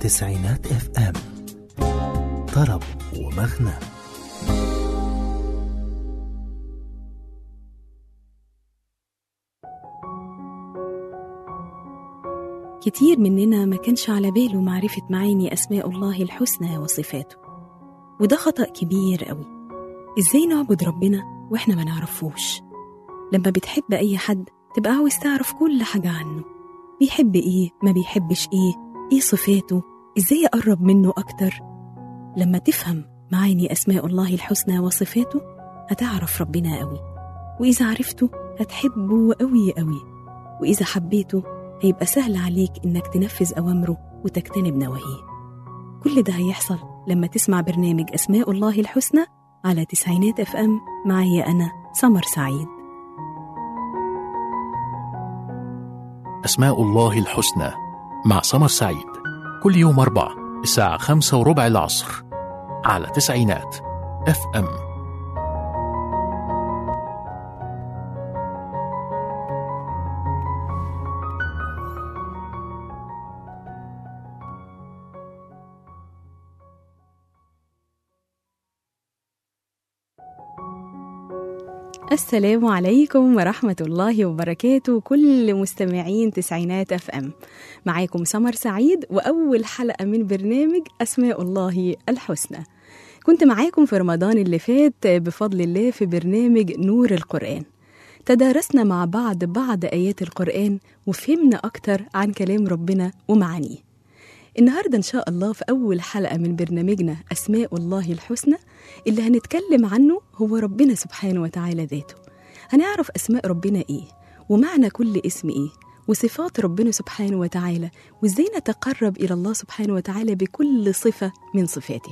تسعينات اف ام طرب ومغنى كتير مننا ما كانش على باله معرفة معاني أسماء الله الحسنى وصفاته وده خطأ كبير قوي إزاي نعبد ربنا وإحنا ما نعرفوش لما بتحب أي حد تبقى عاوز تعرف كل حاجة عنه بيحب إيه ما بيحبش إيه إيه صفاته إزاي أقرب منه أكتر لما تفهم معاني أسماء الله الحسنى وصفاته هتعرف ربنا قوي وإذا عرفته هتحبه قوي قوي وإذا حبيته هيبقى سهل عليك إنك تنفذ أوامره وتجتنب نواهيه كل ده هيحصل لما تسمع برنامج أسماء الله الحسنى على تسعينات اف ام معايا أنا سمر سعيد أسماء الله الحسنى مع سمر سعيد كل يوم أربع الساعة خمسة وربع العصر على تسعينات اف ام السلام عليكم ورحمة الله وبركاته كل مستمعين تسعينات اف ام معاكم سمر سعيد وأول حلقة من برنامج أسماء الله الحسنى كنت معاكم في رمضان اللي فات بفضل الله في برنامج نور القرآن تدارسنا مع بعض بعض آيات القرآن وفهمنا أكتر عن كلام ربنا ومعانيه النهاردة إن شاء الله في أول حلقة من برنامجنا أسماء الله الحسنى اللي هنتكلم عنه هو ربنا سبحانه وتعالى ذاته هنعرف أسماء ربنا إيه ومعنى كل اسم إيه وصفات ربنا سبحانه وتعالى وإزاي نتقرب إلى الله سبحانه وتعالى بكل صفة من صفاته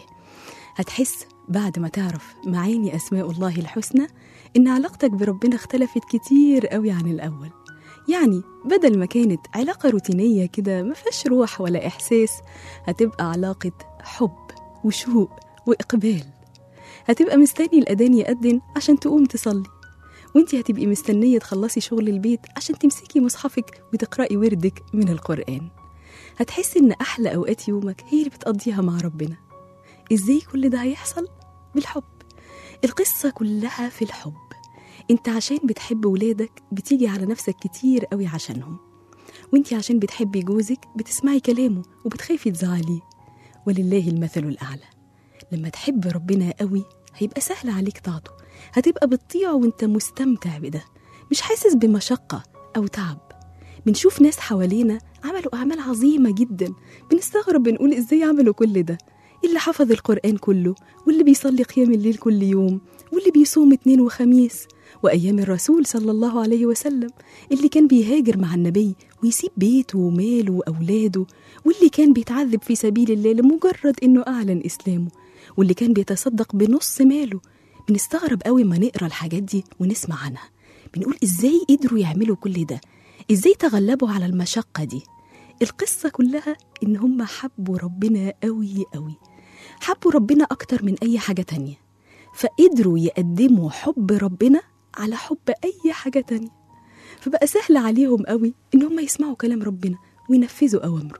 هتحس بعد ما تعرف معاني أسماء الله الحسنى إن علاقتك بربنا اختلفت كتير قوي عن الأول يعني بدل ما كانت علاقة روتينية كده ما فيهاش روح ولا إحساس هتبقى علاقة حب وشوق وإقبال هتبقى مستني الأذان يأذن عشان تقوم تصلي وانتي هتبقي مستنية تخلصي شغل البيت عشان تمسكي مصحفك وتقرأي وردك من القرآن هتحسي إن أحلى أوقات يومك هي اللي بتقضيها مع ربنا إزاي كل ده هيحصل؟ بالحب القصة كلها في الحب انت عشان بتحب ولادك بتيجي على نفسك كتير قوي عشانهم وانت عشان بتحبي جوزك بتسمعي كلامه وبتخافي تزعليه ولله المثل الأعلى لما تحب ربنا قوي هيبقى سهل عليك طاعته هتبقى بتطيعه وانت مستمتع بده مش حاسس بمشقة أو تعب بنشوف ناس حوالينا عملوا أعمال عظيمة جدا بنستغرب بنقول إزاي عملوا كل ده اللي حفظ القرآن كله واللي بيصلي قيام الليل كل يوم واللي بيصوم اتنين وخميس وأيام الرسول صلى الله عليه وسلم اللي كان بيهاجر مع النبي ويسيب بيته وماله وأولاده واللي كان بيتعذب في سبيل الله لمجرد إنه أعلن إسلامه واللي كان بيتصدق بنص ماله بنستغرب قوي ما نقرا الحاجات دي ونسمع عنها بنقول إزاي قدروا يعملوا كل ده إزاي تغلبوا على المشقة دي القصة كلها إن هم حبوا ربنا قوي قوي حبوا ربنا أكتر من أي حاجة تانية فقدروا يقدموا حب ربنا على حب أي حاجة تانية فبقى سهل عليهم قوي إن هم يسمعوا كلام ربنا وينفذوا أوامره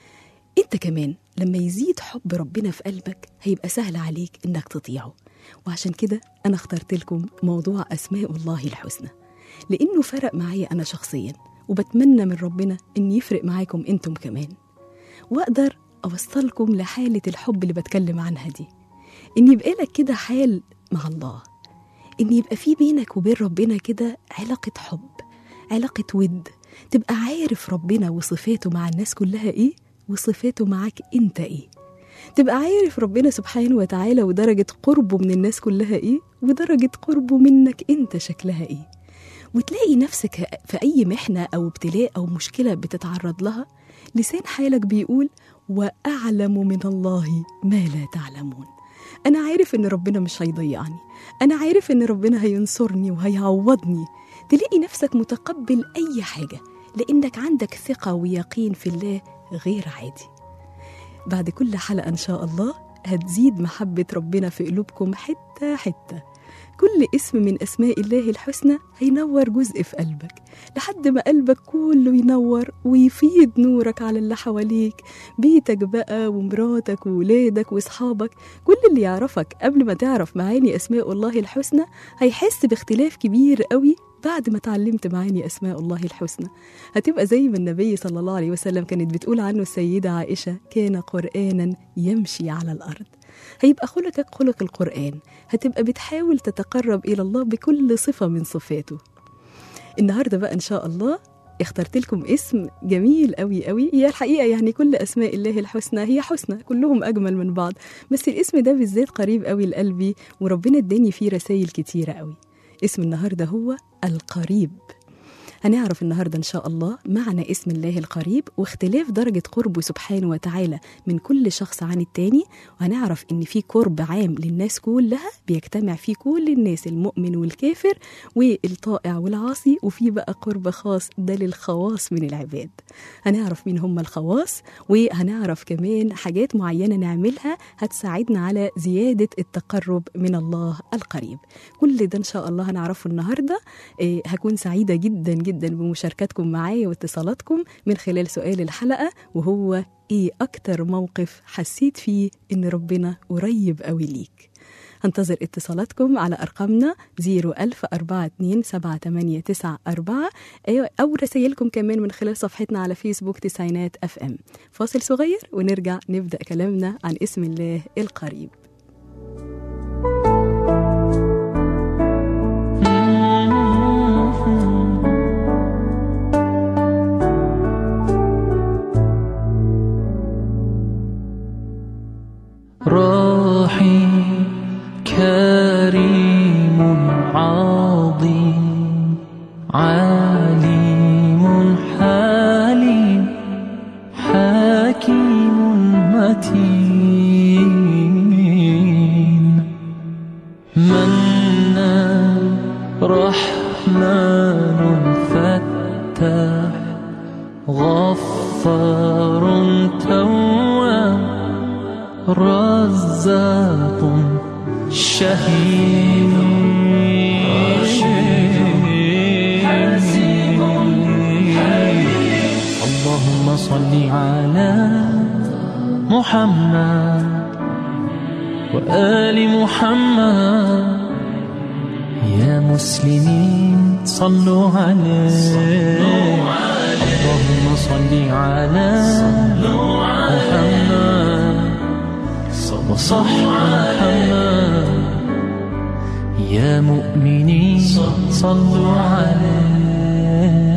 أنت كمان لما يزيد حب ربنا في قلبك هيبقى سهل عليك إنك تطيعه وعشان كده أنا اخترت لكم موضوع أسماء الله الحسنى لأنه فرق معايا أنا شخصيا وبتمنى من ربنا إن يفرق معاكم أنتم كمان وأقدر أوصلكم لحالة الحب اللي بتكلم عنها دي إن يبقى لك كده حال مع الله إن يبقى في بينك وبين ربنا كده علاقة حب علاقة ود تبقى عارف ربنا وصفاته مع الناس كلها إيه وصفاته معاك أنت إيه تبقى عارف ربنا سبحانه وتعالى ودرجة قربه من الناس كلها إيه ودرجة قربه منك أنت شكلها إيه وتلاقي نفسك في أي محنة أو ابتلاء أو مشكلة بتتعرض لها لسان حالك بيقول وأعلم من الله ما لا تعلمون أنا عارف إن ربنا مش هيضيعني أنا عارف إن ربنا هينصرني وهيعوضني تلاقي نفسك متقبل أي حاجة لأنك عندك ثقة ويقين في الله غير عادي بعد كل حلقة إن شاء الله هتزيد محبة ربنا في قلوبكم حتة حتة كل اسم من أسماء الله الحسنى هينور جزء في قلبك لحد ما قلبك كله ينور ويفيض نورك على اللي حواليك بيتك بقى ومراتك وولادك واصحابك كل اللي يعرفك قبل ما تعرف معاني أسماء الله الحسنى هيحس باختلاف كبير قوي بعد ما اتعلمت معاني أسماء الله الحسنى هتبقى زي ما النبي صلى الله عليه وسلم كانت بتقول عنه السيدة عائشة كان قرآنا يمشي على الأرض هيبقى خلقك خلق القرآن هتبقى بتحاول تتقرب إلى الله بكل صفة من صفاته النهاردة بقى إن شاء الله اخترت لكم اسم جميل قوي قوي هي الحقيقة يعني كل أسماء الله الحسنى هي حسنى كلهم أجمل من بعض بس الاسم ده بالذات قريب قوي لقلبي وربنا اداني فيه رسائل كتيرة قوي اسم النهاردة هو القريب هنعرف النهاردة إن شاء الله معنى اسم الله القريب واختلاف درجة قربه سبحانه وتعالى من كل شخص عن التاني وهنعرف إن في قرب عام للناس كلها بيجتمع فيه كل الناس المؤمن والكافر والطائع والعاصي وفي بقى قرب خاص ده للخواص من العباد هنعرف مين هم الخواص وهنعرف كمان حاجات معينة نعملها هتساعدنا على زيادة التقرب من الله القريب كل ده إن شاء الله هنعرفه النهاردة إيه هكون سعيدة جدا جدا بمشاركتكم معايا واتصالاتكم من خلال سؤال الحلقة وهو ايه اكتر موقف حسيت فيه ان ربنا قريب قوي ليك هنتظر اتصالاتكم على أرقامنا 010427894 أو رسائلكم كمان من خلال صفحتنا على فيسبوك تسعينات أف أم فاصل صغير ونرجع نبدأ كلامنا عن اسم الله القريب راحي كريم عظيم عليم حليم حكيم متين منان رحمن فتاح غفار تواب رزاق شهيد اللهم صل على محمد وآل محمد يا مسلمين صلوا عليه اللهم صل على محمد وصح محمد يا مؤمنين صلوا عليه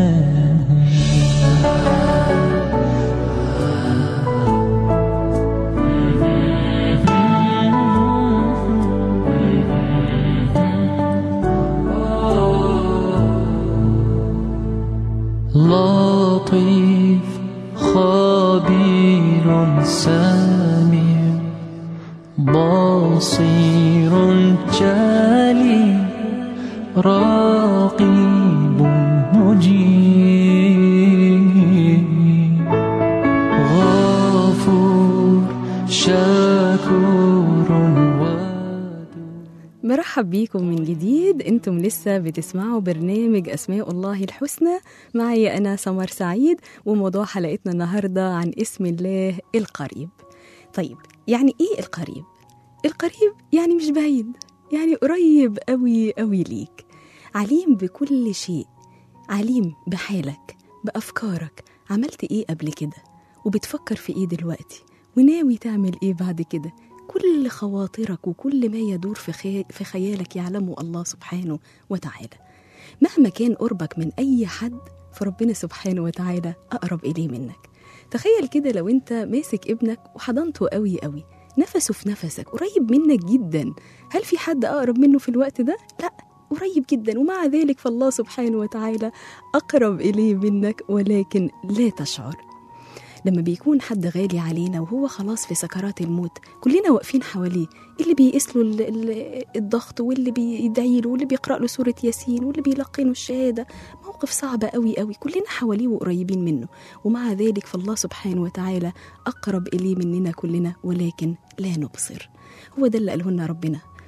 لطيف خبير سميع بصير جليل رقيب مجيب غفور شكور ودود مرحب بيكم من جديد انتم لسه بتسمعوا برنامج اسماء الله الحسنى معي انا سمر سعيد وموضوع حلقتنا النهارده عن اسم الله القريب طيب يعني ايه القريب القريب يعني مش بعيد يعني قريب قوي قوي ليك عليم بكل شيء عليم بحالك بافكارك عملت ايه قبل كده وبتفكر في ايه دلوقتي وناوي تعمل ايه بعد كده كل خواطرك وكل ما يدور في, خي... في خيالك يعلمه الله سبحانه وتعالى مهما كان قربك من أي حد فربنا سبحانه وتعالى أقرب إليه منك تخيل كده لو أنت ماسك ابنك وحضنته قوي قوي نفسه في نفسك قريب منك جدا هل في حد أقرب منه في الوقت ده؟ لا قريب جدا ومع ذلك فالله سبحانه وتعالى أقرب إليه منك ولكن لا تشعر لما بيكون حد غالي علينا وهو خلاص في سكرات الموت كلنا واقفين حواليه اللي بيقيس له ال- ال- الضغط واللي بيدعي له واللي بيقرا له سوره ياسين واللي بيلقنه الشهاده موقف صعب قوي قوي كلنا حواليه وقريبين منه ومع ذلك فالله سبحانه وتعالى اقرب اليه مننا كلنا ولكن لا نبصر هو ده اللي قاله لنا ربنا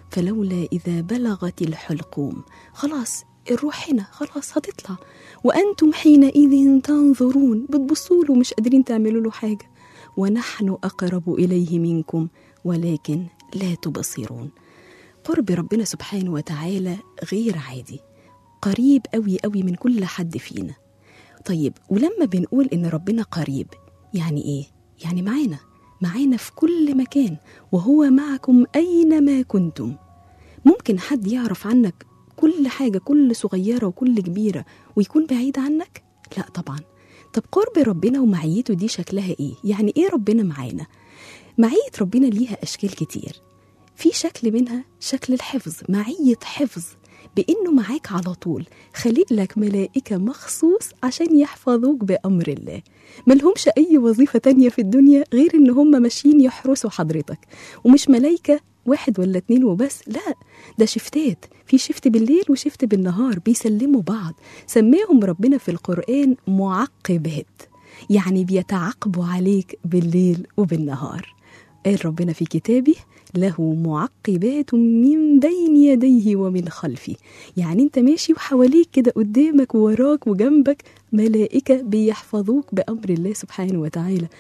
فلولا إذا بلغت الحلقوم خلاص الروح هنا خلاص هتطلع وأنتم حينئذ تنظرون بتبصوا له مش قادرين تعملوا له حاجة ونحن أقرب إليه منكم ولكن لا تبصرون قرب ربنا سبحانه وتعالى غير عادي قريب قوي قوي من كل حد فينا طيب ولما بنقول إن ربنا قريب يعني إيه؟ يعني معانا معانا في كل مكان وهو معكم أينما كنتم ممكن حد يعرف عنك كل حاجة كل صغيرة وكل كبيرة ويكون بعيد عنك؟ لا طبعا طب قرب ربنا ومعيته دي شكلها ايه؟ يعني ايه ربنا معانا؟ معية ربنا ليها أشكال كتير في شكل منها شكل الحفظ معية حفظ بإنه معاك على طول خلق لك ملائكة مخصوص عشان يحفظوك بأمر الله ملهمش أي وظيفة تانية في الدنيا غير إن هم ماشيين يحرسوا حضرتك ومش ملايكة واحد ولا اتنين وبس لا ده شفتات في شفت بالليل وشفت بالنهار بيسلموا بعض سماهم ربنا في القرآن معقبات يعني بيتعاقبوا عليك بالليل وبالنهار قال ربنا في كتابه له معقبات من بين يديه ومن خلفه يعني انت ماشي وحواليك كده قدامك ووراك وجنبك ملائكة بيحفظوك بأمر الله سبحانه وتعالى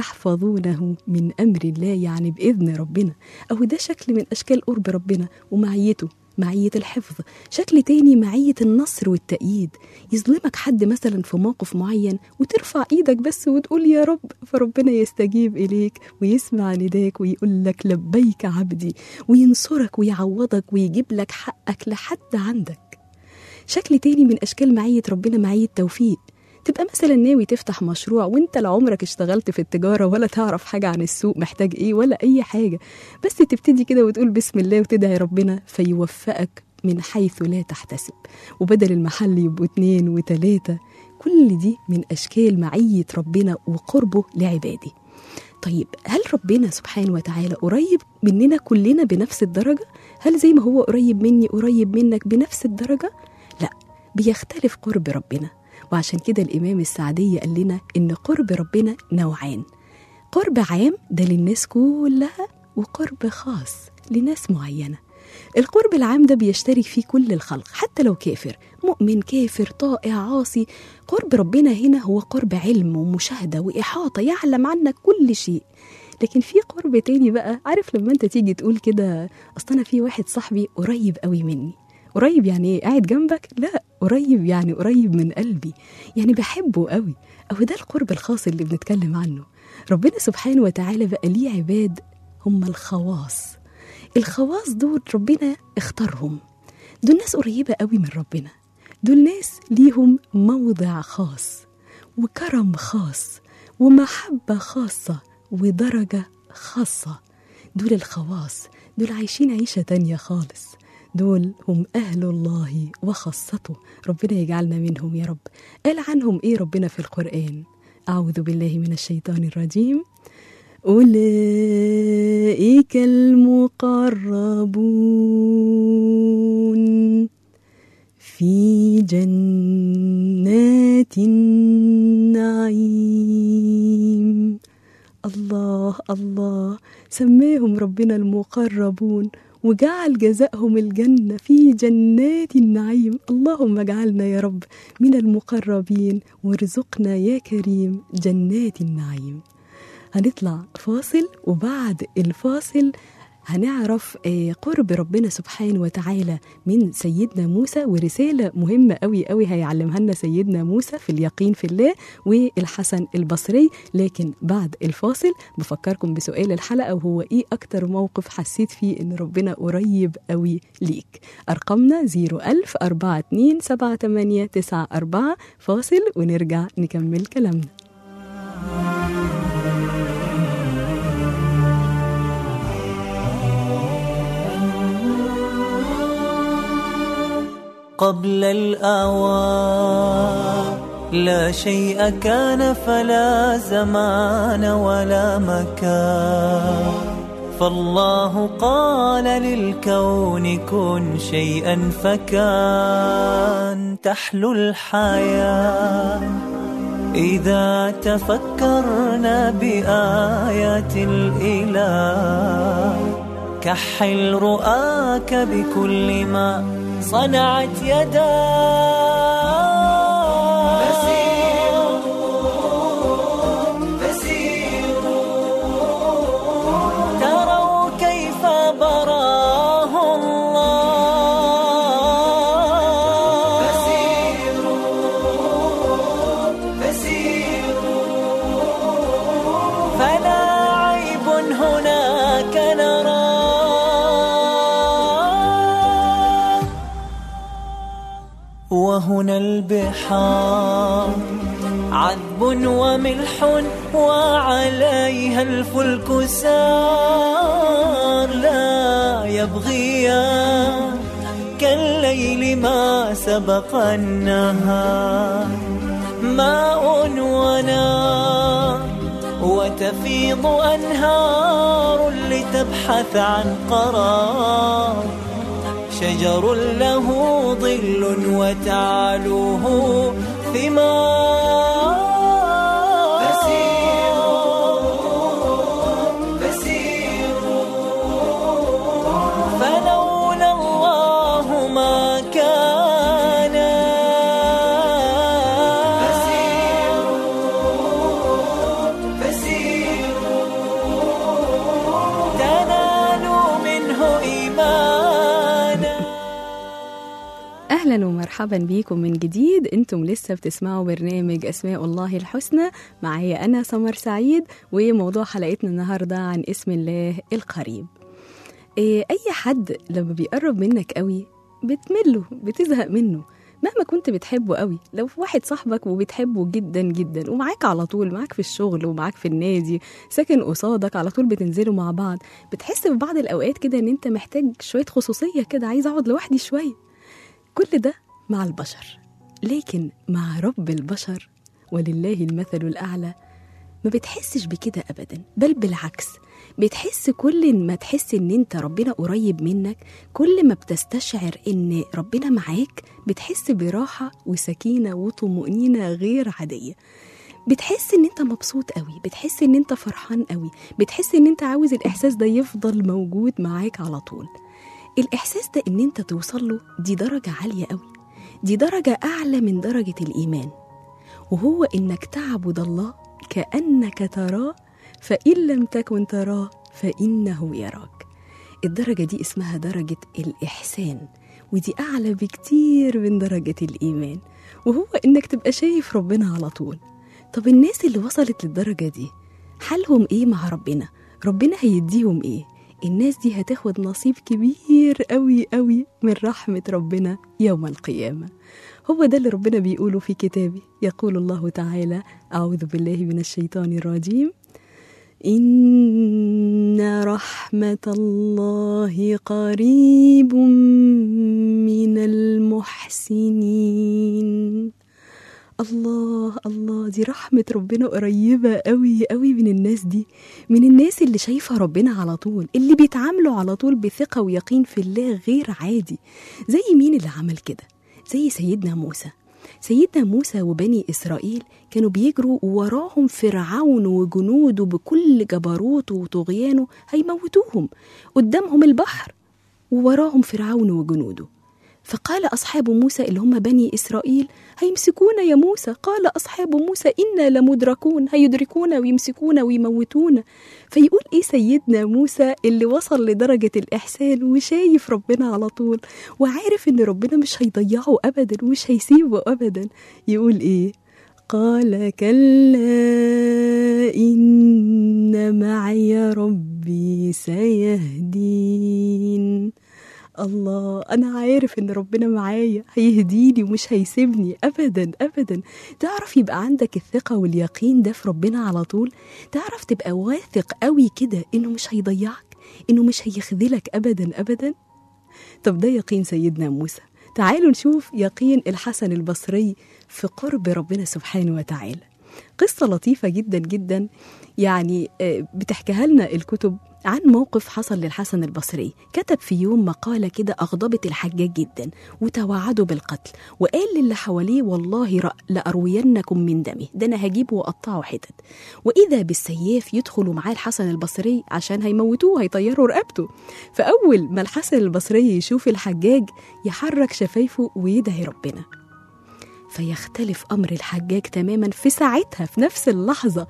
يحفظونه من أمر الله يعني بإذن ربنا أو ده شكل من أشكال قرب ربنا ومعيته معية الحفظ شكل تاني معية النصر والتأييد يظلمك حد مثلا في موقف معين وترفع ايدك بس وتقول يا رب فربنا يستجيب إليك ويسمع نداك ويقول لك لبيك عبدي وينصرك ويعوضك ويجيب لك حقك لحد عندك شكل تاني من أشكال معية ربنا معية توفيق تبقى مثلا ناوي تفتح مشروع وانت لعمرك اشتغلت في التجارة ولا تعرف حاجة عن السوق محتاج ايه ولا اي حاجة بس تبتدي كده وتقول بسم الله وتدعي ربنا فيوفقك من حيث لا تحتسب وبدل المحل يبقوا اتنين وتلاتة كل دي من أشكال معية ربنا وقربه لعباده طيب هل ربنا سبحانه وتعالى قريب مننا كلنا بنفس الدرجة؟ هل زي ما هو قريب مني قريب منك بنفس الدرجة؟ لا بيختلف قرب ربنا وعشان كده الإمام السعدي قال لنا إن قرب ربنا نوعان قرب عام ده للناس كلها وقرب خاص لناس معينة القرب العام ده بيشترك فيه كل الخلق حتى لو كافر مؤمن كافر طائع عاصي قرب ربنا هنا هو قرب علم ومشاهدة وإحاطة يعلم عنك كل شيء لكن في قرب تاني بقى عارف لما انت تيجي تقول كده اصل انا في واحد صاحبي قريب قوي مني قريب يعني ايه قاعد جنبك لا قريب يعني قريب من قلبي يعني بحبه قوي او ده القرب الخاص اللي بنتكلم عنه ربنا سبحانه وتعالى بقى ليه عباد هم الخواص الخواص دول ربنا اختارهم دول ناس قريبة قوي من ربنا دول ناس ليهم موضع خاص وكرم خاص ومحبة خاصة ودرجة خاصة دول الخواص دول عايشين عيشة تانية خالص دول هم أهل الله وخاصته ربنا يجعلنا منهم يا رب قال عنهم إيه ربنا في القرآن أعوذ بالله من الشيطان الرجيم أولئك المقربون في جنات النعيم الله الله سماهم ربنا المقربون وجعل جزاءهم الجنة في جنات النعيم اللهم اجعلنا يا رب من المقربين وارزقنا يا كريم جنات النعيم هنطلع فاصل وبعد الفاصل هنعرف آه، قرب ربنا سبحانه وتعالى من سيدنا موسى ورسالة مهمة قوي قوي هيعلمها لنا سيدنا موسى في اليقين في الله والحسن البصري لكن بعد الفاصل بفكركم بسؤال الحلقة وهو إيه أكتر موقف حسيت فيه إن ربنا قريب قوي ليك أرقامنا 01000 42 78 94 فاصل ونرجع نكمل كلامنا قبل الآوان لا شيء كان فلا زمان ولا مكان فالله قال للكون كن شيئا فكان تحلو الحياة إذا تفكرنا بآيات الإله كحل رؤاك بكل ما صنعت يداك تروا كيف براه الله فلا عيب هناك نرى وهنا البحار عذب وملح وعليها الفلك سار لا يبغيان كالليل ما سبق النهار ماء ونار وتفيض أنهار لتبحث عن قرار شجر له ظل وتعلوه ثمار فلولا الله ما كان تنالوا منه إيمانا اهلا ومرحبا بيكم من جديد انتم لسه بتسمعوا برنامج اسماء الله الحسنى معايا انا سمر سعيد وموضوع حلقتنا النهارده عن اسم الله القريب إيه اي حد لما بيقرب منك قوي بتمله بتزهق منه مهما كنت بتحبه قوي لو في واحد صاحبك وبتحبه جدا جدا ومعاك على طول معاك في الشغل ومعاك في النادي ساكن قصادك على طول بتنزلوا مع بعض بتحس في بعض الاوقات كده ان انت محتاج شويه خصوصيه كده عايز اقعد لوحدي شويه كل ده مع البشر لكن مع رب البشر ولله المثل الأعلى ما بتحسش بكده أبدا بل بالعكس بتحس كل ما تحس ان انت ربنا قريب منك كل ما بتستشعر ان ربنا معاك بتحس براحة وسكينة وطمأنينة غير عادية بتحس ان انت مبسوط قوي بتحس ان انت فرحان قوي بتحس ان انت عاوز الاحساس ده يفضل موجود معاك على طول الإحساس ده إن أنت توصل له دي درجة عالية قوي دي درجة أعلى من درجة الإيمان وهو إنك تعبد الله كأنك تراه فإن لم تكن تراه فإنه يراك الدرجة دي اسمها درجة الإحسان ودي أعلى بكتير من درجة الإيمان وهو إنك تبقى شايف ربنا على طول طب الناس اللي وصلت للدرجة دي حالهم إيه مع ربنا؟ ربنا هيديهم إيه؟ الناس دي هتاخد نصيب كبير قوي قوي من رحمة ربنا يوم القيامة هو ده اللي ربنا بيقوله في كتابه يقول الله تعالى أعوذ بالله من الشيطان الرجيم إن رحمة الله قريب من المحسنين الله الله دي رحمة ربنا قريبة قوي قوي من الناس دي من الناس اللي شايفة ربنا على طول اللي بيتعاملوا على طول بثقة ويقين في الله غير عادي زي مين اللي عمل كده زي سيدنا موسى سيدنا موسى وبني إسرائيل كانوا بيجروا وراهم فرعون وجنوده بكل جبروته وطغيانه هيموتوهم قدامهم البحر ووراهم فرعون وجنوده فقال أصحاب موسى اللي هم بني إسرائيل هيمسكونا يا موسى قال أصحاب موسى إنا لمدركون هيدركونا ويمسكونا ويموتونا فيقول إيه سيدنا موسى اللي وصل لدرجة الإحسان وشايف ربنا على طول وعارف إن ربنا مش هيضيعه أبدا ومش هيسيبه أبدا يقول إيه قال كلا إن معي ربي سيهدين الله أنا عارف إن ربنا معايا هيهديني ومش هيسيبني أبدا أبدا تعرف يبقى عندك الثقة واليقين ده في ربنا على طول تعرف تبقى واثق قوي كده إنه مش هيضيعك إنه مش هيخذلك أبدا أبدا طب ده يقين سيدنا موسى تعالوا نشوف يقين الحسن البصري في قرب ربنا سبحانه وتعالى قصة لطيفة جدا جدا يعني آه، بتحكيها لنا الكتب عن موقف حصل للحسن البصري كتب في يوم مقالة كده أغضبت الحجاج جدا وتوعده بالقتل وقال للي حواليه والله رأ- لأروينكم من دمه ده أنا هجيبه وأقطعه حتت وإذا بالسياف يدخلوا معاه الحسن البصري عشان هيموتوه هيطيروا رقبته فأول ما الحسن البصري يشوف الحجاج يحرك شفايفه ويدعي ربنا فيختلف أمر الحجاج تماما في ساعتها في نفس اللحظة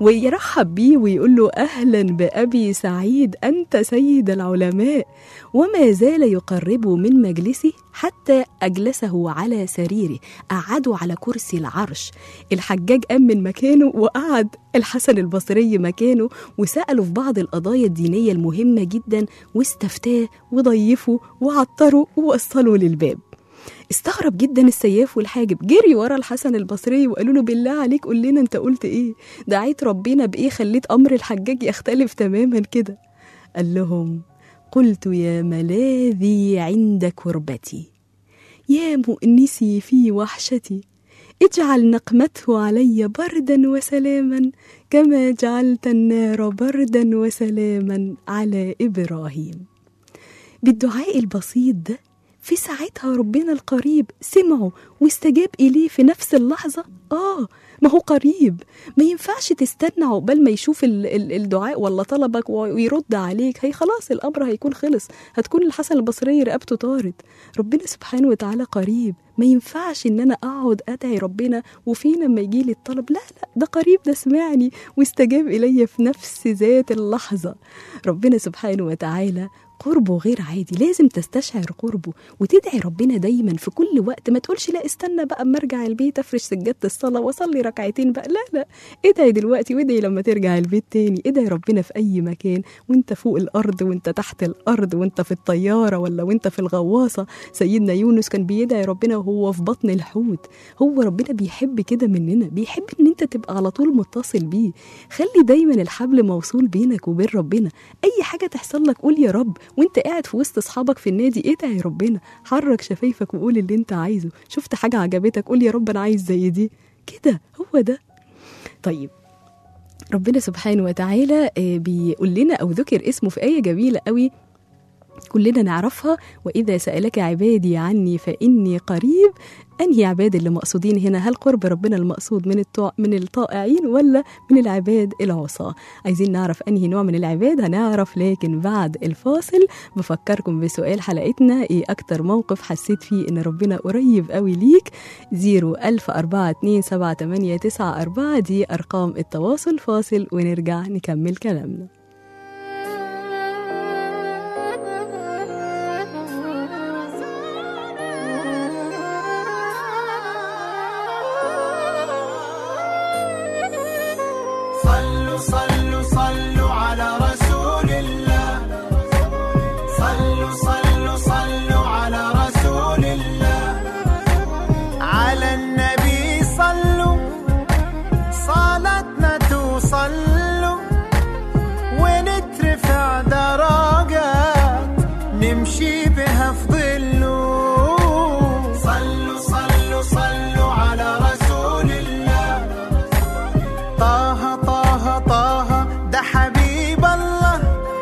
ويرحب بيه ويقول له أهلا بأبي سعيد أنت سيد العلماء وما زال يقربه من مجلسه حتى أجلسه على سريره قعده على كرسي العرش الحجاج قام من مكانه وقعد الحسن البصري مكانه وسأله في بعض القضايا الدينية المهمة جدا واستفتاه وضيفه وعطره ووصله للباب استغرب جدا السياف والحاجب جري ورا الحسن البصري وقالوا له بالله عليك قول لنا انت قلت ايه دعيت ربنا بايه خليت امر الحجاج يختلف تماما كده قال لهم قلت يا ملاذي عند كربتي يا مؤنسي في وحشتي اجعل نقمته علي بردا وسلاما كما جعلت النار بردا وسلاما على ابراهيم بالدعاء البسيط ده في ساعتها ربنا القريب سمعه واستجاب إليه في نفس اللحظة آه ما هو قريب ما ينفعش تستنى عقبال ما يشوف ال- ال- الدعاء ولا طلبك ويرد عليك هي خلاص الأمر هيكون خلص هتكون الحسن البصري رقبته طارت ربنا سبحانه وتعالى قريب ما ينفعش ان انا اقعد ادعي ربنا وفين لما يجي لي الطلب لا لا ده قريب ده سمعني واستجاب الي في نفس ذات اللحظه ربنا سبحانه وتعالى قربه غير عادي لازم تستشعر قربه وتدعي ربنا دايما في كل وقت ما تقولش لا استنى بقى اما ارجع البيت افرش سجاده الصلاه واصلي ركعتين بقى لا لا ادعي دلوقتي وادعي لما ترجع البيت تاني ادعي ربنا في اي مكان وانت فوق الارض وانت تحت الارض وانت في الطياره ولا وانت في الغواصه سيدنا يونس كان بيدعي ربنا وهو في بطن الحوت هو ربنا بيحب كده مننا بيحب ان انت تبقى على طول متصل بيه خلي دايما الحبل موصول بينك وبين ربنا اي حاجه تحصل لك قول يا رب وانت قاعد في وسط اصحابك في النادي ادعي ربنا حرك شفايفك وقول اللي انت عايزه شفت حاجه عجبتك قول يا رب انا عايز زي دي كده هو ده طيب ربنا سبحانه وتعالى آه، بيقول لنا او ذكر اسمه في ايه جميله قوي كلنا نعرفها واذا سالك عبادي عني فاني قريب انهي عباد اللي مقصودين هنا هل قرب ربنا المقصود من الطاع من الطائعين ولا من العباد العصاة عايزين نعرف انهي نوع من العباد هنعرف لكن بعد الفاصل بفكركم بسؤال حلقتنا ايه اكتر موقف حسيت فيه ان ربنا قريب قوي ليك 010427894 دي ارقام التواصل فاصل ونرجع نكمل كلامنا صلوا صلوا صلوا على رسول الله صلوا صلوا صلوا على رسول الله على النبي صلوا صلاتنا توصلوا ونترفع درجات نمشي بها في ظله صلوا صلوا صلوا على رسول الله طه طه طه ده حبيب الله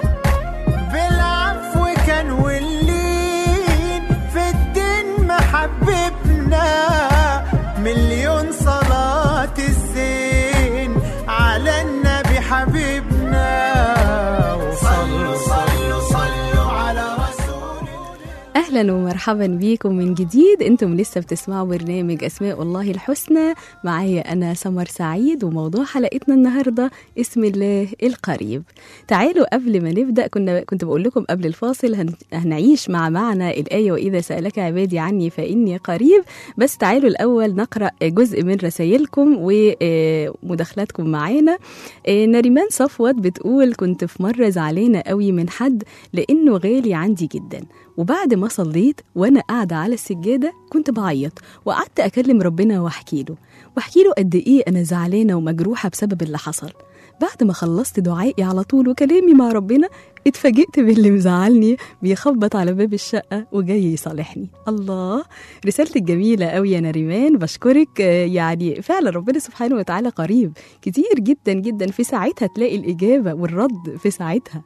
بالعفو كان واللين في الدين محببنا مليون صلاة الزين على النبي حبيبنا وصلوا صلوا صلوا على رسول اهلا ومرحبا بيكم من جديد انتم لسه بتسمعوا برنامج اسماء الله الحسنى معايا انا سمر سعيد وموضوع حلقتنا النهارده اسم الله القريب تعالوا قبل ما نبدا كنا كنت بقول لكم قبل الفاصل هن... هنعيش مع معنى الايه واذا سالك عبادي عني فاني قريب بس تعالوا الاول نقرا جزء من رسائلكم ومداخلاتكم معانا آه، نريمان صفوت بتقول كنت في مره زعلانه قوي من حد لانه غالي عندي جدا وبعد ما صليت وأنا قاعدة على السجادة كنت بعيط وقعدت أكلم ربنا وأحكي له وأحكي له قد إيه أنا زعلانة ومجروحة بسبب اللي حصل بعد ما خلصت دعائي على طول وكلامي مع ربنا اتفاجئت باللي مزعلني بيخبط على باب الشقة وجاي يصالحني الله رسالتك جميلة قوي يا نريمان بشكرك آه، يعني فعلا ربنا سبحانه وتعالى قريب كتير جدا جدا في ساعتها تلاقي الإجابة والرد في ساعتها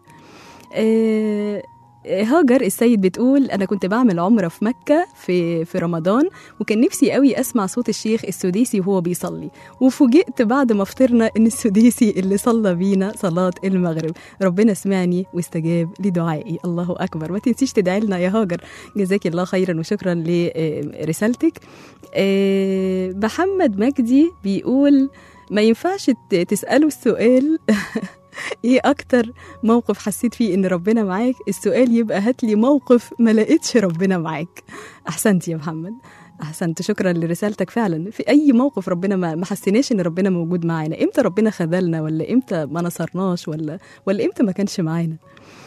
آه، هاجر السيد بتقول انا كنت بعمل عمره في مكه في في رمضان وكان نفسي قوي اسمع صوت الشيخ السديسي وهو بيصلي وفوجئت بعد ما فطرنا ان السديسي اللي صلى بينا صلاه المغرب ربنا سمعني واستجاب لدعائي الله اكبر ما تنسيش تدعي لنا يا هاجر جزاك الله خيرا وشكرا لرسالتك آه، محمد مجدي بيقول ما ينفعش ت- تسألوا السؤال ايه اكتر موقف حسيت فيه ان ربنا معاك السؤال يبقى هات لي موقف ما لقيتش ربنا معاك احسنت يا محمد احسنت شكرا لرسالتك فعلا في اي موقف ربنا ما ما حسيناش ان ربنا موجود معانا امتى ربنا خذلنا ولا امتى ما نصرناش ولا ولا امتى ما كانش معانا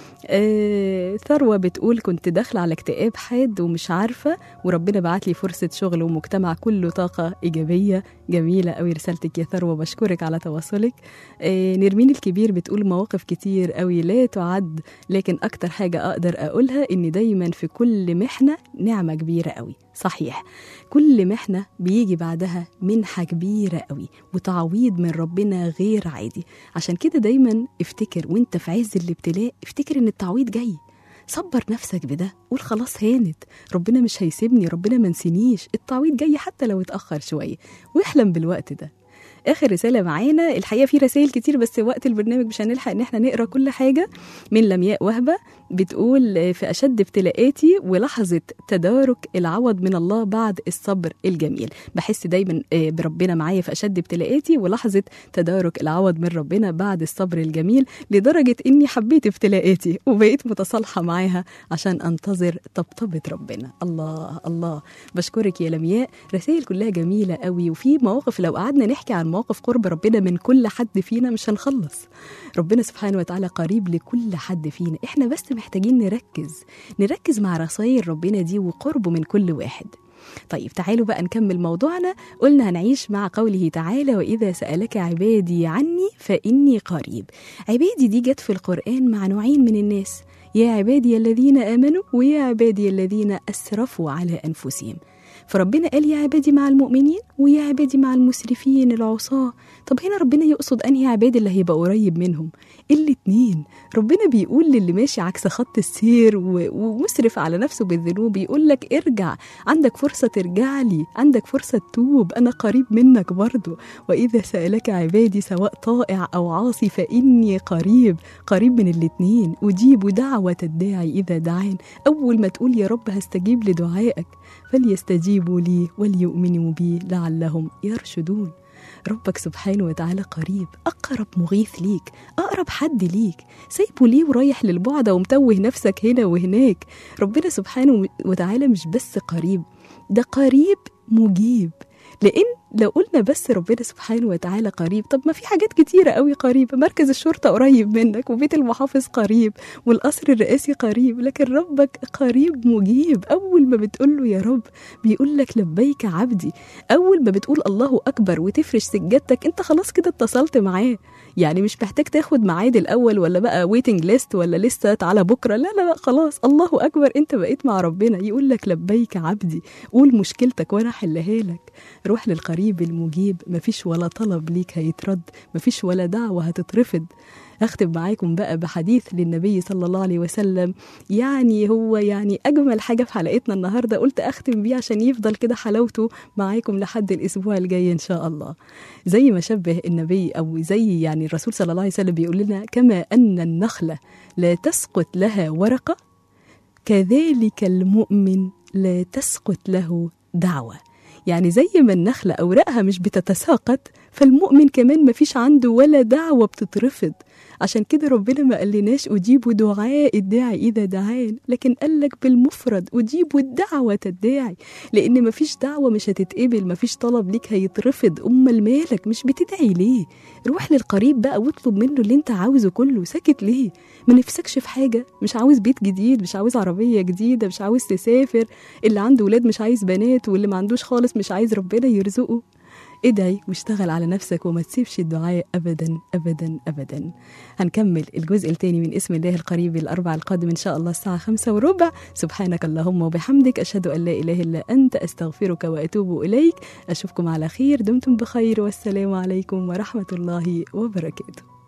آه، ثروة بتقول كنت داخلة على اكتئاب حاد ومش عارفة وربنا بعت لي فرصة شغل ومجتمع كله طاقة إيجابية جميلة قوي رسالتك يا ثروة بشكرك على تواصلك آه، نرمين الكبير بتقول مواقف كتير قوي لا تعد لكن أكتر حاجة أقدر أقولها إن دايما في كل محنة نعمة كبيرة قوي صحيح كل محنة بيجي بعدها منحة كبيرة قوي وتعويض من ربنا غير عادي عشان كده دايما افتكر وانت في عز الابتلاء افتكر ان التعويض جاي صبر نفسك بده قول خلاص هانت ربنا مش هيسيبني ربنا ما نسينيش التعويض جاي حتى لو اتأخر شوية واحلم بالوقت ده اخر رساله معانا الحقيقه في رسائل كتير بس وقت البرنامج مش هنلحق ان احنا نقرا كل حاجه من لمياء وهبه بتقول آه، في اشد ابتلاءاتي ولحظه تدارك العوض من الله بعد الصبر الجميل بحس دايما آه، بربنا معايا في اشد ابتلاءاتي ولحظه تدارك العوض من ربنا بعد الصبر الجميل لدرجه اني حبيت ابتلاءاتي وبقيت متصالحه معاها عشان انتظر طبطبه ربنا الله الله بشكرك يا لمياء رسائل كلها جميله قوي وفي مواقف لو قعدنا نحكي عن مواقف قرب ربنا من كل حد فينا مش هنخلص ربنا سبحانه وتعالى قريب لكل حد فينا احنا بس محتاجين نركز نركز مع رسائل ربنا دي وقربه من كل واحد طيب تعالوا بقى نكمل موضوعنا قلنا هنعيش مع قوله تعالى وإذا سألك عبادي عني فإني قريب عبادي دي جت في القرآن مع نوعين من الناس يا عبادي الذين آمنوا ويا عبادي الذين أسرفوا على أنفسهم فربنا قال يا عبادي مع المؤمنين ويا عبادي مع المسرفين العصاة طب هنا ربنا يقصد أنهي عبادي اللي هيبقى قريب منهم الاتنين ربنا بيقول للي ماشي عكس خط السير و- ومسرف على نفسه بالذنوب يقول لك ارجع عندك فرصة ترجع لي عندك فرصة تتوب أنا قريب منك برضو وإذا سألك عبادي سواء طائع أو عاصي فإني قريب قريب من الاتنين أجيب دعوة الداعي إذا دعان أول ما تقول يا رب هستجيب لدعائك فليستجيبوا لي وليؤمنوا بي لعلهم يرشدون ربك سبحانه وتعالى قريب أقرب مغيث ليك أقرب حد ليك سايبه ليه ورايح للبعد ومتوه نفسك هنا وهناك ربنا سبحانه وتعالى مش بس قريب ده قريب مجيب لأن لو قلنا بس ربنا سبحانه وتعالى قريب طب ما في حاجات كتيرة قوي قريبة مركز الشرطة قريب منك وبيت المحافظ قريب والقصر الرئاسي قريب لكن ربك قريب مجيب أول ما بتقول له يا رب بيقول لك لبيك عبدي أول ما بتقول الله أكبر وتفرش سجادتك أنت خلاص كده اتصلت معاه يعني مش محتاج تاخد ميعاد الأول ولا بقى ويتنج ليست ولا لسه تعالى بكرة لا لا لا خلاص الله أكبر أنت بقيت مع ربنا يقول لك لبيك عبدي قول مشكلتك وأنا أحلها لك روح للقريب المجيب مفيش ولا طلب ليك هيترد مفيش ولا دعوة هتترفض أختم معاكم بقى بحديث للنبي صلى الله عليه وسلم يعني هو يعني أجمل حاجة في حلقتنا النهاردة قلت أختم بيه عشان يفضل كده حلاوته معاكم لحد الأسبوع الجاي إن شاء الله زي ما شبه النبي أو زي يعني الرسول صلى الله عليه وسلم بيقول لنا كما أن النخلة لا تسقط لها ورقة كذلك المؤمن لا تسقط له دعوة يعني زي ما النخلة أوراقها مش بتتساقط فالمؤمن كمان مفيش عنده ولا دعوة بتترفض عشان كده ربنا ما قالناش أجيب دعاء الداعي إذا دعان لكن قال لك بالمفرد أجيب دعوة الداعي لأن مفيش دعوة مش هتتقبل مفيش طلب ليك هيترفض أمال مالك مش بتدعي ليه روح للقريب بقى واطلب منه اللي انت عاوزه كله ساكت ليه ما نفسكش في حاجة مش عاوز بيت جديد مش عاوز عربية جديدة مش عاوز تسافر اللي عنده ولاد مش عايز بنات واللي ما عندوش خالص مش عايز ربنا يرزقه ادعي واشتغل على نفسك وما تسيبش الدعاء ابدا ابدا ابدا هنكمل الجزء الثاني من اسم الله القريب الاربع القادم ان شاء الله الساعه خمسة وربع سبحانك اللهم وبحمدك اشهد ان لا اله الا انت استغفرك واتوب اليك اشوفكم على خير دمتم بخير والسلام عليكم ورحمه الله وبركاته